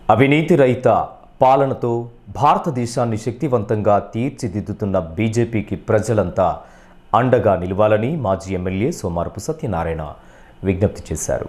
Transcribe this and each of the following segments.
అవినీతి రహిత పాలనతో భారతదేశాన్ని శక్తివంతంగా తీర్చిదిద్దుతున్న బీజేపీకి ప్రజలంతా అండగా నిలవాలని మాజీ ఎమ్మెల్యే సోమారపు సత్యనారాయణ విజ్ఞప్తి చేశారు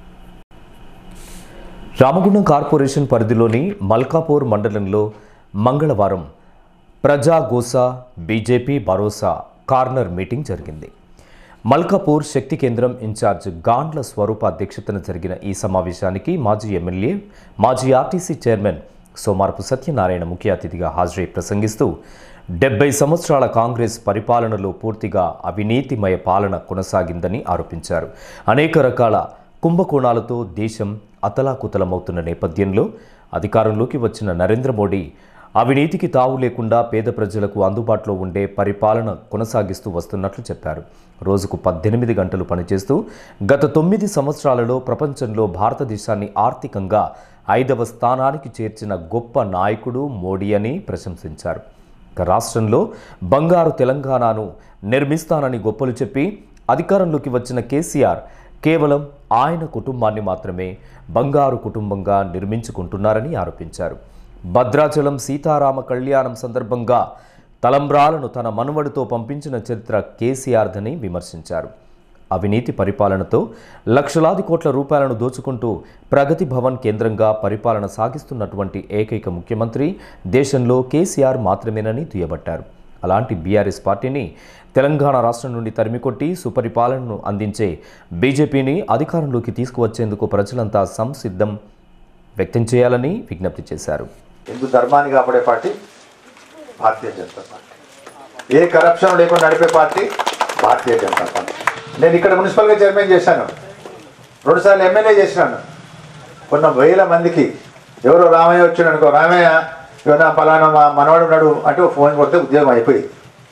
రామగుండం కార్పొరేషన్ పరిధిలోని మల్కాపూర్ మండలంలో మంగళవారం ప్రజాగోస బీజేపీ భరోసా కార్నర్ మీటింగ్ జరిగింది మల్కాపూర్ శక్తి కేంద్రం ఇన్ఛార్జ్ గాండ్ల స్వరూప అధ్యక్షతన జరిగిన ఈ సమావేశానికి మాజీ ఎమ్మెల్యే మాజీ ఆర్టీసీ చైర్మన్ సోమారపు సత్యనారాయణ ముఖ్య అతిథిగా హాజరై ప్రసంగిస్తూ డెబ్బై సంవత్సరాల కాంగ్రెస్ పరిపాలనలో పూర్తిగా అవినీతిమయ పాలన కొనసాగిందని ఆరోపించారు అనేక రకాల కుంభకోణాలతో దేశం అతలాకుతలమవుతున్న నేపథ్యంలో అధికారంలోకి వచ్చిన నరేంద్ర మోడీ అవినీతికి తావు లేకుండా పేద ప్రజలకు అందుబాటులో ఉండే పరిపాలన కొనసాగిస్తూ వస్తున్నట్లు చెప్పారు రోజుకు పద్దెనిమిది గంటలు పనిచేస్తూ గత తొమ్మిది సంవత్సరాలలో ప్రపంచంలో భారతదేశాన్ని ఆర్థికంగా ఐదవ స్థానానికి చేర్చిన గొప్ప నాయకుడు మోడీ అని ప్రశంసించారు ఇక రాష్ట్రంలో బంగారు తెలంగాణను నిర్మిస్తానని గొప్పలు చెప్పి అధికారంలోకి వచ్చిన కేసీఆర్ కేవలం ఆయన కుటుంబాన్ని మాత్రమే బంగారు కుటుంబంగా నిర్మించుకుంటున్నారని ఆరోపించారు భద్రాచలం సీతారామ కళ్యాణం సందర్భంగా తలంబ్రాలను తన మనువడితో పంపించిన చరిత్ర కేసీఆర్దని విమర్శించారు అవినీతి పరిపాలనతో లక్షలాది కోట్ల రూపాయలను దోచుకుంటూ ప్రగతి భవన్ కేంద్రంగా పరిపాలన సాగిస్తున్నటువంటి ఏకైక ముఖ్యమంత్రి దేశంలో కేసీఆర్ మాత్రమేనని దుయ్యబట్టారు అలాంటి బీఆర్ఎస్ పార్టీని తెలంగాణ రాష్ట్రం నుండి తరిమికొట్టి సుపరిపాలనను అందించే బీజేపీని అధికారంలోకి తీసుకువచ్చేందుకు ప్రజలంతా సంసిద్ధం వ్యక్తం చేయాలని విజ్ఞప్తి చేశారు హిందూ ధర్మాన్ని కాపాడే పార్టీ భారతీయ జనతా పార్టీ ఏ కరప్షన్ లేకుండా నడిపే పార్టీ భారతీయ జనతా పార్టీ నేను ఇక్కడ మున్సిపల్గా చైర్మన్ చేశాను రెండుసార్లు ఎమ్మెల్యే చేసినాను కొన్న వేల మందికి ఎవరో రామయ్య వచ్చాడు అనుకో రామయ్య ఏమన్నా ఫలానా మా మనవాడు ఉన్నాడు అంటే ఒక ఫోన్ కొడితే ఉద్యోగం అయిపోయింది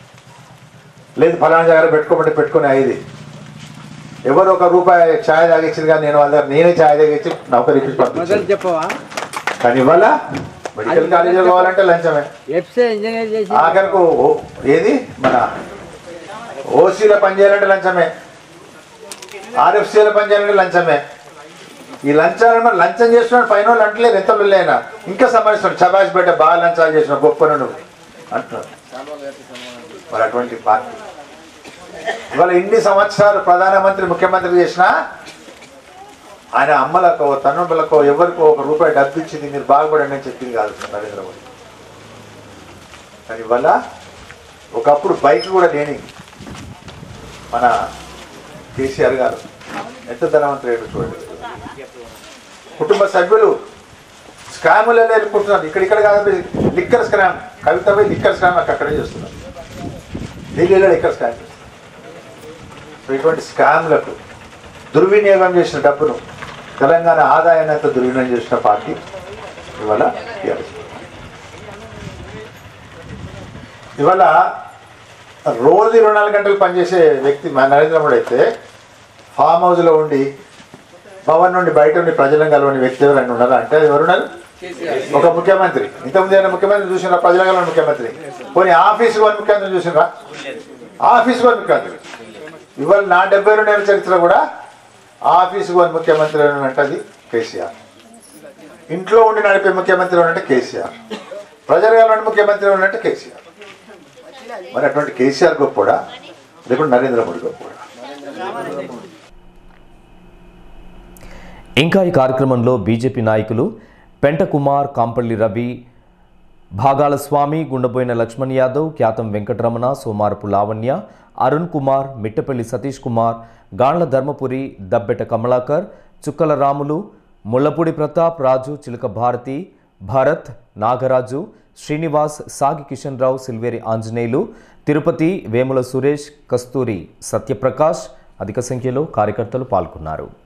లేదు ఫలానా దగ్గర పెట్టుకోమంటే పెట్టుకుని అయ్యేది ఎవరు ఒక రూపాయి ఛాయ్ తాగించింది కానీ నేను వాళ్ళ దగ్గర నేనే ఛాయ్ తాగించి నౌకరీ ఇప్పించి పంపించాను మొదలు చెప్పవా కానీ ఇవాళ మెడికల్ కాలేజీలో కావాలంటే లంచమే ఎఫ్సీ ఇంజనీర్ చేసి ఆఖరకు ఓ- ఏది మన ఓసీలో పనిచేయాలంటే లంచమే ఆర్ఎఫ్సీలో పనిచేయాలంటే లంచమే ఈ లంచాలను మరి లంచం చేస్తున్నాడు పైన వాళ్ళు అంటలేదు ఎంత లేనా ఇంకా సంబంధిస్తున్నాడు చబాష్ బిడ్డ బాగా లంచాలు చేసిన గొప్ప నువ్వు అంటున్నాడు మరి అటువంటి పార్టీ ఇవాళ ఇన్ని సంవత్సరాలు ప్రధానమంత్రి ముఖ్యమంత్రి చేసినా ఆయన అమ్మలకో తన్నులకో ఎవరికో ఒక రూపాయి డబ్బు ఇచ్చింది మీరు బాగుపడండి అని చెప్పింది కాదు నరేంద్ర మోడీ కానీ ఇవాళ ఒకప్పుడు బైక్ కూడా లేని మన కేసీఆర్ గారు ఎంత ధనవంతుడు చూడండి కుటుంబ సభ్యులు స్కాములలో వెళ్ళిపోతున్నారు ఇక్కడిక్కడ కాదు లిక్కర్ స్కామ్ కవిత పోయి లిక్కర్ స్కామ్ నాకు అక్కడే చేస్తున్నారు ఢిల్లీలో లిక్కర్ స్కామ్ చేస్తున్నారు సో ఇటువంటి స్కామ్లకు దుర్వినియోగం చేసిన డబ్బును తెలంగాణ ఆదాయాన్ని అంతా దుర్వినియోగం చేసిన పార్టీ ఇవాళ టీఆర్ఎస్ ఇవాళ రోజు ఇరవై నాలుగు గంటలు పనిచేసే వ్యక్తి మా నరేంద్ర మోడీ అయితే ఫామ్ హౌస్లో ఉండి భవన్ నుండి బయట ఉండి ప్రజలను కలవని వ్యక్తి ఎవరైనా ఉన్నారా అంటే ఎవరున్నారు ఒక ముఖ్యమంత్రి ఇంతకుముందు ఏమైనా ముఖ్యమంత్రి చూసినా ప్రజల కలవని ముఖ్యమంత్రి పోనీ ఆఫీస్ వన్ ముఖ్యమంత్రి చూసినరా ఆఫీస్ వన్ ముఖ్యమంత్రి ఇవాళ నా డెబ్బై రెండేళ్ళ చరిత్ర కూడా ఆఫీస్ వన్ ముఖ్యమంత్రి అని అంటే అది కేసీఆర్ ఇంట్లో ఉండి నడిపే ముఖ్యమంత్రి అంటే కేసీఆర్ ప్రజలు కలవని ముఖ్యమంత్రి అంటే కేసీఆర్ మరి అటువంటి కేసీఆర్ గొప్పడా లేకుంటే నరేంద్ర మోడీ గొప్పడా ఇంకా ఈ కార్యక్రమంలో బీజేపీ నాయకులు పెంటకుమార్ కాంపల్లి రవి భాగాల స్వామి గుండబోయిన లక్ష్మణ్ యాదవ్ ఖ్యాతం వెంకటరమణ సోమారపు లావణ్య అరుణ్ కుమార్ మిట్టపల్లి సతీష్ కుమార్ గాండ్ల ధర్మపురి దబ్బెట కమలాకర్ చుక్కల రాములు ముల్లపూడి ప్రతాప్ రాజు చిలక భారతి భరత్ నాగరాజు శ్రీనివాస్ సాగి కిషన్ రావు సిల్వేరి ఆంజనేయులు తిరుపతి వేముల సురేష్ కస్తూరి సత్యప్రకాష్ అధిక సంఖ్యలో కార్యకర్తలు పాల్గొన్నారు